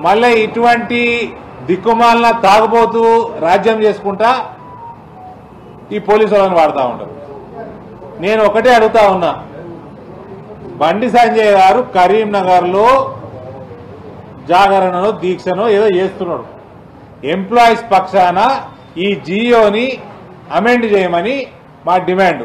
మళ్ళీ ఇటువంటి దిక్కుమాలిన తాగుబోతూ రాజ్యం చేసుకుంటా ఈ పోలీసు వాళ్ళని వాడుతూ ఉంటారు నేను ఒకటే అడుగుతా ఉన్నా బండి సంజయ్ గారు కరీంనగర్ లో జాగరణను దీక్షను ఏదో చేస్తున్నాడు ఎంప్లాయీస్ పక్షాన ఈ జియోని అమెండ్ చేయమని మా డిమాండ్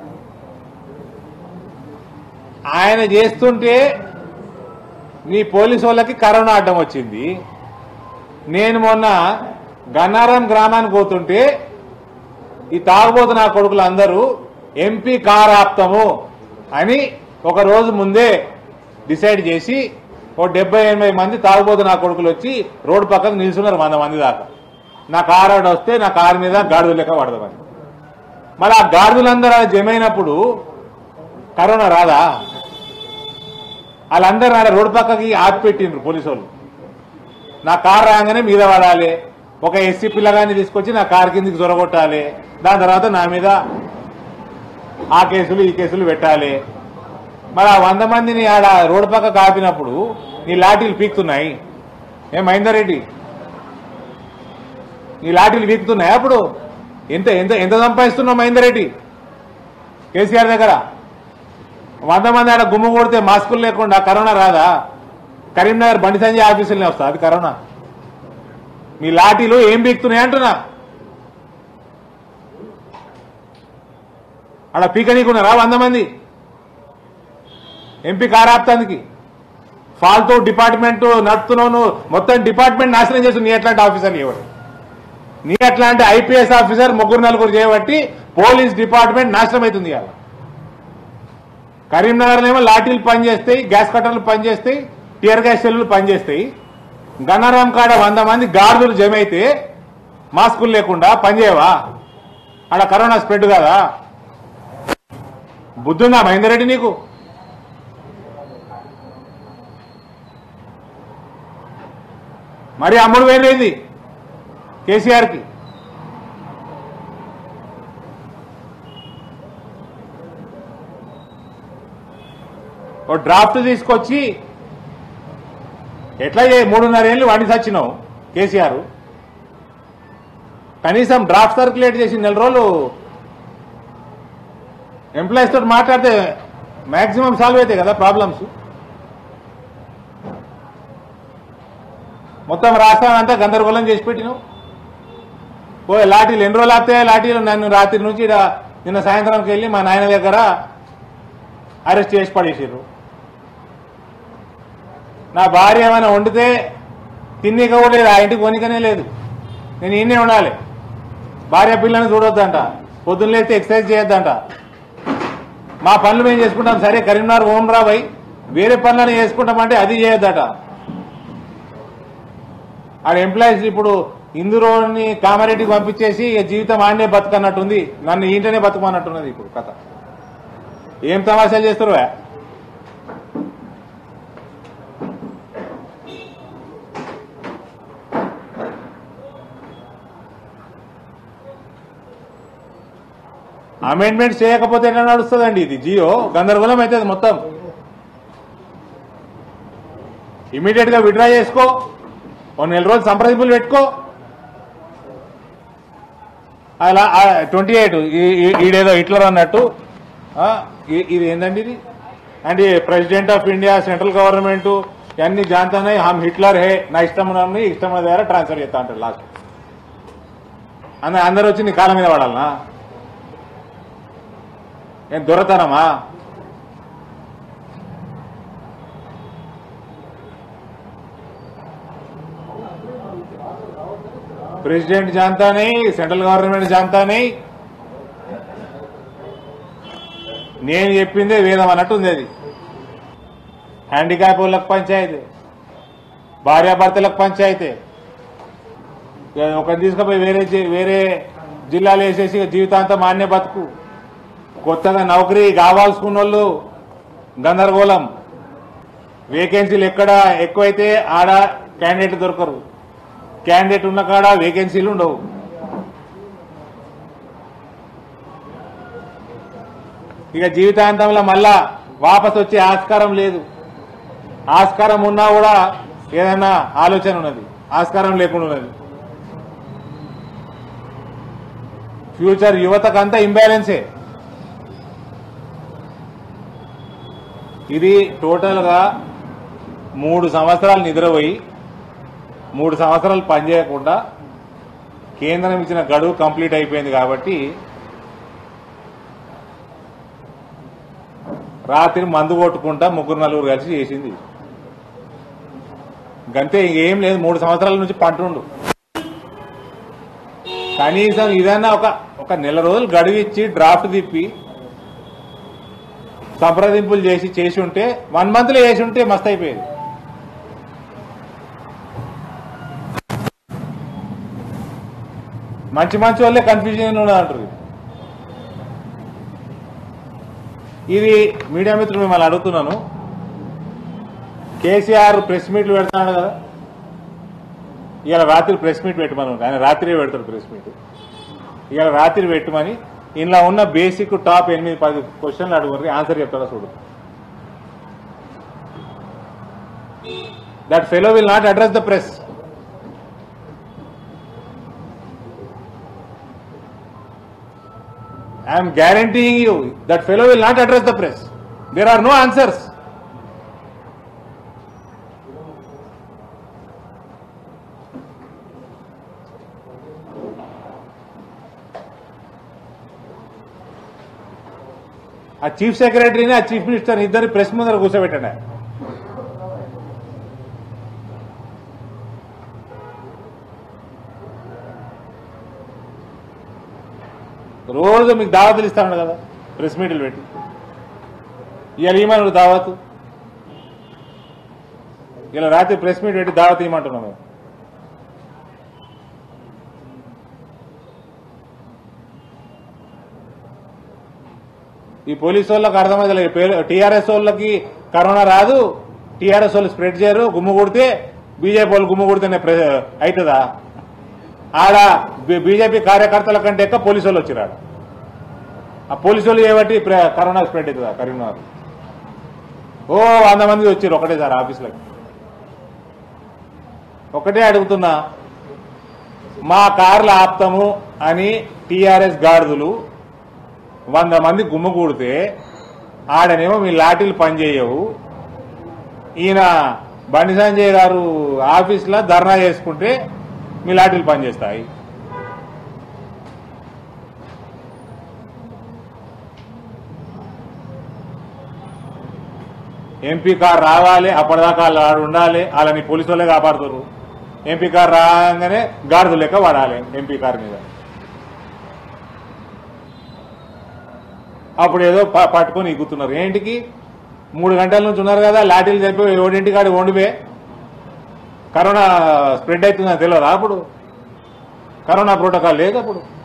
ఆయన చేస్తుంటే నీ పోలీసు వాళ్ళకి కరోనా అడ్డం వచ్చింది నేను మొన్న గన్నారం గ్రామానికి పోతుంటే ఈ తాగుబోతు నా కొడుకులు అందరూ ఎంపీ కార్ ఆప్తము అని ఒక రోజు ముందే డిసైడ్ చేసి ఓ డెబ్బై ఎనభై మంది తాగుబోతు నా కొడుకులు వచ్చి రోడ్డు పక్కన నిల్చున్నారు వంద మంది దాకా నా కారు ఆడ వస్తే నా కారు మీద గాడిద లెక్క పడదామని మరి ఆ గాడిదలందరూ అలా జమైనప్పుడు కరోనా రాదా వాళ్ళందరూ ఆడ రోడ్డు పక్కకి ఆపి పెట్టిండ్రు పోలీసు వాళ్ళు నా కారు రాగానే మీద పడాలి ఒక ఎస్సీ పిల్లగాన్ని తీసుకొచ్చి నా కారు కిందికి జొరగొట్టాలి దాని తర్వాత నా మీద ఆ కేసులు ఈ కేసులు పెట్టాలి మరి ఆ వంద మందిని ఆడ రోడ్డు పక్క కాపినప్పుడు నీ లాఠీలు పీకుతున్నాయి ఏం మహేందర్ రెడ్డి నీ లాఠీలు పీకుతున్నాయి అప్పుడు ఎంత ఎంత ఎంత సంపాదిస్తున్నావు మహేందర్ రెడ్డి కేసీఆర్ దగ్గర వంద మంది ఆడ గుమ్మ కొడితే మాస్కులు లేకుండా కరోనా రాదా కరీంనగర్ బండి సంజయ్ ఆఫీసులనే వస్తా అది కరోనా మీ లాఠీలు ఏం బీక్తున్నాయి అంటున్నా ఆడ పీకనీకున్నారా వంద మంది ఎంపీ కారాప్తానికి ఫాల్తూ డిపార్ట్మెంట్ నడుపుతున్నావు నువ్వు మొత్తం డిపార్ట్మెంట్ నాశనం చేస్తు నీ ఎట్లాంటి ఆఫీసర్ ఎవరు నీ అట్లాంటి ఐపీఎస్ ఆఫీసర్ ముగ్గురు నలుగురు చేయబట్టి పోలీస్ డిపార్ట్మెంట్ నాశనం అవుతుంది ఇవాళ కరీంనగర్ ఏమో లాఠీలు పనిచేస్తాయి గ్యాస్ కట్టర్లు పనిచేస్తాయి టియర్ గ్యాస్ సెల్లులు పనిచేస్తాయి గన్నారం కాడ వంద మంది గాడిదలు జమ అయితే మాస్కులు లేకుండా పనిచేయవా ఆడ కరోనా స్ప్రెడ్ కాదా బుద్ధుందా మహేందర్ రెడ్డి నీకు మరి అమ్ముడు వేరేది కేసీఆర్కి ఓ డ్రాఫ్ట్ తీసుకొచ్చి ఎట్లా చే- మూడున్నర ఏళ్ళు వాడి సచ్చినావు కేసీఆర్ కనీసం డ్రాఫ్ట్ సర్క్యులేట్ చేసి నెల రోజులు ఎంప్లాయీస్ తోటి మాట్లాడితే మాక్సిమం సాల్వ్ అవుతాయి కదా ప్రాబ్లమ్స్ మొత్తం రాష్ట్రం అంతా గందరగోళం చేసి పెట్టినావు ఓ లాఠీలు ఎన్ని రోజులు ఆపుతాయి లాఠీలు నన్ను రాత్రి నుంచి ఈడ నిన్న సాయంత్రంకి వెళ్ళి మా నాయన దగ్గర అరెస్ట్ చేసి పడేసారు నా భార్య ఏమైనా వండితే తిన్నీక కూడా లేదు ఆ ఇంటికి కొనికనే లేదు నేను ఈయనే ఉండాలి భార్య పిల్లని చూడొద్దంట పొద్దున్న లేస్తే ఎక్సర్సైజ్ చేయొద్దంట మా పనులు మేము చేసుకుంటాం సరే కరీంనగర్ ఓన్ రాబోయ్ వేరే పనులను చేసుకుంటామంటే అది చేయొద్దట ఆడ ఎంప్లాయీస్ ఇప్పుడు ఇందులోని కామారెడ్డికి పంపించేసి ఇక జీవితం ఆడనే బతుకన్నట్టుంది నన్ను ఇంటనే బతుకమన్నట్టున్నది ఇప్పుడు కథ ఏం తమాషాలు చేస్తారు అమెండ్మెంట్ చేయకపోతే ఎట్లా నడుస్తుందండి ఇది జియో గందరగోళం అవుతుంది మొత్తం ఇమీడియట్ గా విడ్రా చేసుకో ఓ నెల రోజులు సంప్రదింపులు పెట్టుకో అలా ట్వంటీ ఎయిట్ ఈడేదో హిట్లర్ అన్నట్టు ఆ, ఈ- ఇది ఏందండి ఇది and president of India central government అన్ని జాంతానే హమ్ హిట్లర్ హే నా ఇష్టం ఉన్నవి ఇష్టం ఉన్న దగ్గర ట్రాన్స్ఫర్ చేస్తా అంటారు లాస్ట్ అందరు అందరు వచ్చి నీ కాళ్ళ మీద పడాలనా ఏం దొరతనమా प्रेसिडेंट जानता नहीं సెంట్రల్ గవర్నమెంట్ जानता नहीं నేను చెప్పిందే వేదం అన్నట్టు ఉంది అది హ్యాండిక్యాప్ వాళ్ళకి పంచాయతీ భార్యాభర్తలకు పంచాయతీ ఇక ఒకరిని తీసుకుపోయి వేరే జి- వేరే జిల్లాలు వేసేసి ఇక జీవితాంతం మాన్య బతుకు కొత్తగా నౌకరీ కావాల్సుకున్న వాళ్ళు గందరగోళం వేకెన్సీలు ఎక్కడ ఎక్కువైతే ఆడ క్యాండిడేట్ దొరకరు క్యాండిడేట్ ఉన్న కాడ వేకెన్సీలు ఉండవు ఇక జీవితాంతంలో మళ్ళా వాపస్ వచ్చే ఆస్కారం లేదు ఆస్కారం ఉన్నా కూడా ఏదైనా ఆలోచన ఉన్నది ఆస్కారం లేకుండా ఉన్నది ఫ్యూచర్ యువతకంతా ఇంబ్యాలెన్సే ఇది టోటల్గా మూడు సంవత్సరాలు నిద్రపోయి మూడు సంవత్సరాలు పనిచేయకుండా కేంద్రం ఇచ్చిన గడువు కంప్లీట్ అయిపోయింది కాబట్టి రాత్రి మందు కొట్టుకుంటా ముగ్గురు నలుగురు కలిసి చేసింది గంతే ఇంకేం లేదు మూడు సంవత్సరాల నుంచి పంటుండు కనీసం ఇదన్నా ఒక ఒక నెల రోజులు గడువు ఇచ్చి డ్రాఫ్ట్ తిప్పి సంప్రదింపులు చేసి చేసి ఉంటే వన్ మంత్ లో చేసి ఉంటే మస్త్ అయిపోయేది మంచి మంచి వాళ్ళే కన్ఫ్యూజన్ ఉన్నది అంటారు ఇది మీడియా మిత్రులు మిమ్మల్ని అడుగుతున్నాను కేసీఆర్ ప్రెస్ మీట్లు పెడుతున్నాడు కదా ఇవాళ రాత్రి ప్రెస్ మీట్ పెట్టమని ఆయన రాత్రి పెడతాడు ప్రెస్ మీట్ ఇవాళ రాత్రి పెట్టమని ఇందులో ఉన్న బేసిక్ టాప్ ఎనిమిది పది క్వశ్చన్లు అడుగుతారు ఆన్సర్ చెప్తారా చూడు that fellow will not address the press I'm guaranteeing you that fellow will not address the press there are no answers ఆ చీఫ్ సెక్రటరీని ఆ చీఫ్ మినిస్టర్ ఇద్దరు ప్రెస్ ముందర కూర్చోబెట్టండి రోజు మీకు దావతులు ఇస్తాను కదా ప్రెస్ మీట్లు పెట్టి ఇవాళ ఇవ్వమని దావతు ఇలా రాత్రి ప్రెస్ మీట్ పెట్టి దావత్ ఇవ్వమంటున్నాం మేము ఈ పోలీసు వాళ్ళకి అర్థమైతే టీఆర్ఎస్ వాళ్ళకి కరోనా రాదు టీఆర్ఎస్ వాళ్ళు స్ప్రెడ్ చేయరు గుమ్ము కొడితే బీజేపీ వాళ్ళు గుమ్ము కొడితేనే ప్రె- అవుతుందా ఆడ బి- బీజేపీ కార్యకర్తల కంటే ఎక్కువ పోలీసు వాళ్ళు వచ్చిరాడు ఆ పోలీసు వాళ్ళు ఏబట్టి ప్ర- కరోనా స్ప్రెడ్ అవుతుందా కరీంనగర్ ఓ వంద మంది వచ్చారు ఒకటే సార్ ఆఫీసులకి ఒకటే అడుగుతున్నా మా కార్లు ఆపుతాము అని టీఆర్ఎస్ గాడిదలు వంద మంది గుమ్మకూడితే ఆడనేమో మీ లాఠీలు పనిచేయవు ఈయన బండి సంజయ్ గారు ఆఫీస్లో ధర్నా చేసుకుంటే మీ లాఠీలు పనిచేస్తాయి ఎంపీ కార్ రావాలి అప్పటిదాకా వాళ్ళు ఆడ ఉండాలి వాళ్ళని పోలీసు వాళ్ళే కాపాడుతారు ఎంపీ కార్ రాగానే గాడిద లెక్క పడాలి ఎంపీ కార్ మీద అప్పుడు ఏదో ప- పట్టుకొని ఎక్కుతున్నారు ఏంటికి మూడు గంటల నుంచి ఉన్నారు కదా లాఠీలు చెప్పి ఓడింటి కాడి వండిపోయి కరోనా స్ప్రెడ్ అవుతుందని తెలియదా అప్పుడు కరోనా ప్రోటోకాల్ లేదు అప్పుడు